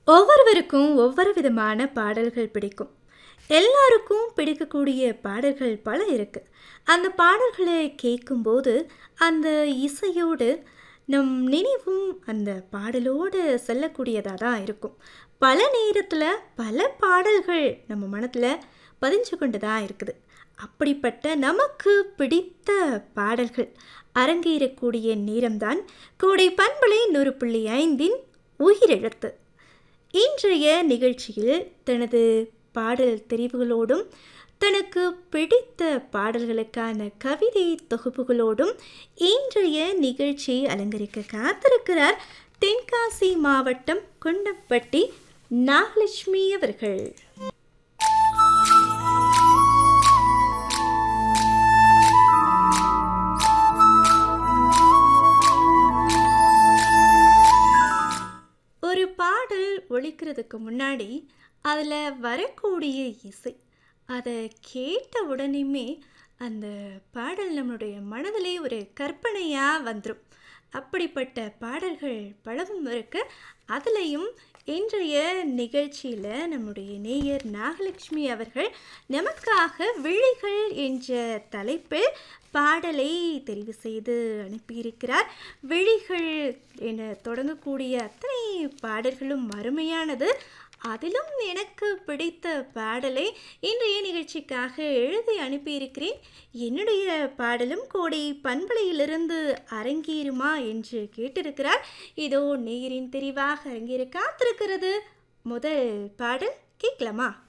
ஒவ்வொருவருக்கும் ஒவ்வொரு விதமான பாடல்கள் பிடிக்கும் எல்லாருக்கும் பிடிக்கக்கூடிய பாடல்கள் பல இருக்கு அந்த பாடல்களை கேட்கும்போது அந்த இசையோடு நம் நினைவும் அந்த பாடலோடு செல்லக்கூடியதாக தான் இருக்கும் பல நேரத்தில் பல பாடல்கள் நம்ம மனத்தில் பதிஞ்சு கொண்டு தான் இருக்குது அப்படிப்பட்ட நமக்கு பிடித்த பாடல்கள் அரங்கேறக்கூடிய நேரம்தான் கோடை பண்பலை நூறு புள்ளி ஐந்தின் உயிரெழுத்து இன்றைய நிகழ்ச்சியில் தனது பாடல் தெரிவுகளோடும் தனக்கு பிடித்த பாடல்களுக்கான கவிதை தொகுப்புகளோடும் இன்றைய நிகழ்ச்சி அலங்கரிக்க காத்திருக்கிறார் தென்காசி மாவட்டம் குண்டம்பட்டி நாகலட்சுமி அவர்கள் ஒரு பாடல் ஒழிக்கிறதுக்கு முன்னாடி அதில் வரக்கூடிய இசை அதை கேட்ட உடனேயுமே அந்த பாடல் நம்மளுடைய மனதிலே ஒரு கற்பனையாக வந்துடும் அப்படிப்பட்ட பாடல்கள் பலவும் இருக்கு அதுலேயும் இன்றைய நிகழ்ச்சியில் நம்முடைய நேயர் நாகலட்சுமி அவர்கள் நமக்காக விழிகள் என்ற தலைப்பில் பாடலை தெரிவு செய்து அனுப்பியிருக்கிறார் விழிகள் என தொடங்கக்கூடிய அத்தனை பாடல்களும் அருமையானது அதிலும் எனக்கு பிடித்த பாடலை இன்றைய நிகழ்ச்சிக்காக எழுதி அனுப்பியிருக்கிறேன் என்னுடைய பாடலும் கோடை பண்பலையிலிருந்து அரங்கேறுமா என்று கேட்டிருக்கிறார் இதோ நேரின் தெரிவாக அரங்கேற காத்திருக்கிறது முதல் பாடல் கேட்கலாமா